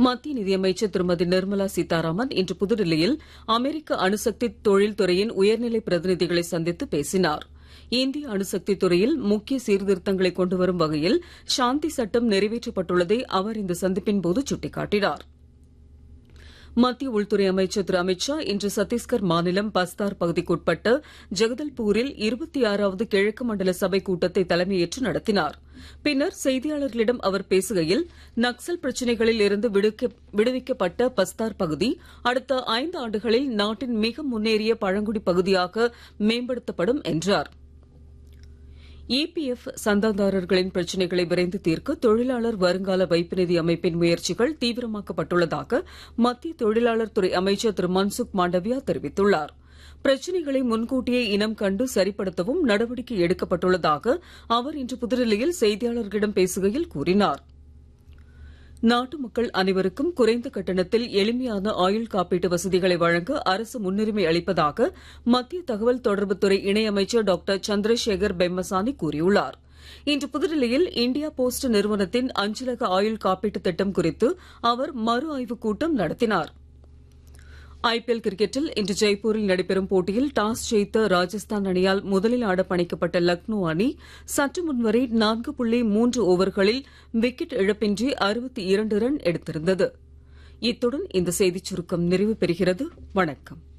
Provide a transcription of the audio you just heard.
மத்திய நிதியமைச்சர் திருமதி நிர்மலா சீதாராமன் இன்று புதுடெல்லியில் அமெரிக்க அணுசக்தி தொழில்துறையின் உயர்நிலை பிரதிநிதிகளை சந்தித்து பேசினார் இந்திய அணுசக்தி துறையில் முக்கிய சீர்திருத்தங்களை கொண்டு வரும் வகையில் சாந்தி சட்டம் நிறைவேற்றப்பட்டுள்ளதை அவர் இந்த சந்திப்பின் போது சுட்டிக்காட்டினார் மத்திய உள்துறை அமைச்சர் திரு அமித்ஷா இன்று சத்தீஸ்கர் மாநிலம் பஸ்தார் பகுதிக்குட்பட்ட ஜெகதல்பூரில் இருபத்தி ஆறாவது கிழக்கு மண்டல சபை கூட்டத்தை தலைமையேற்று நடத்தினார் பின்னர் செய்தியாளர்களிடம் அவர் பேசுகையில் நக்சல் பிரச்சனைகளில் இருந்து விடுவிக்கப்பட்ட பஸ்தார் பகுதி அடுத்த ஐந்து ஆண்டுகளில் நாட்டின் மிக முன்னேறிய பழங்குடி பகுதியாக மேம்படுத்தப்படும் என்றார் இபிஎஃப் சந்தாதாரர்களின் பிரச்சனைகளை விரைந்து தீர்க்க தொழிலாளர் வருங்கால வைப்பு நிதி அமைப்பின் முயற்சிகள் தீவிரமாக்கப்பட்டுள்ளதாக மத்திய தொழிலாளர் துறை அமைச்சர் திரு மன்சுக் மாண்டவியா தெரிவித்துள்ளார் பிரச்சனைகளை முன்கூட்டியே இனம் கண்டு சரிப்படுத்தவும் நடவடிக்கை எடுக்கப்பட்டுள்ளதாக அவர் இன்று புதுடெல்லியில் செய்தியாளர்களிடம் பேசுகையில் கூறினார் நாட்டு மக்கள் அனைவருக்கும் குறைந்த கட்டணத்தில் எளிமையான ஆயுள் காப்பீட்டு வசதிகளை வழங்க அரசு முன்னுரிமை அளிப்பதாக மத்திய தகவல் தொடர்புத்துறை இணையமைச்சர் டாக்டர் சந்திரசேகர் பெம்மசானி கூறியுள்ளார் இன்று புதுடெல்லியில் இந்தியா போஸ்ட் நிறுவனத்தின் அஞ்சலக ஆயுள் காப்பீட்டு திட்டம் குறித்து அவர் மறு ஆய்வுக் கூட்டம் நடத்தினார் ஐபிஎல் கிரிக்கெட்டில் இன்று ஜெய்ப்பூரில் நடைபெறும் போட்டியில் டாஸ் ஜெயித்த ராஜஸ்தான் அணியால் முதலில் ஆட பணிக்கப்பட்ட லக்னோ அணி சற்று முன்வரை நான்கு புள்ளி மூன்று ஓவர்களில் விக்கெட் இழப்பின்றி அறுபத்தி இரண்டு ரன் எடுத்திருந்தது இத்துடன் இந்த செய்திச் சுருக்கம் நிறைவு பெறுகிறது வணக்கம்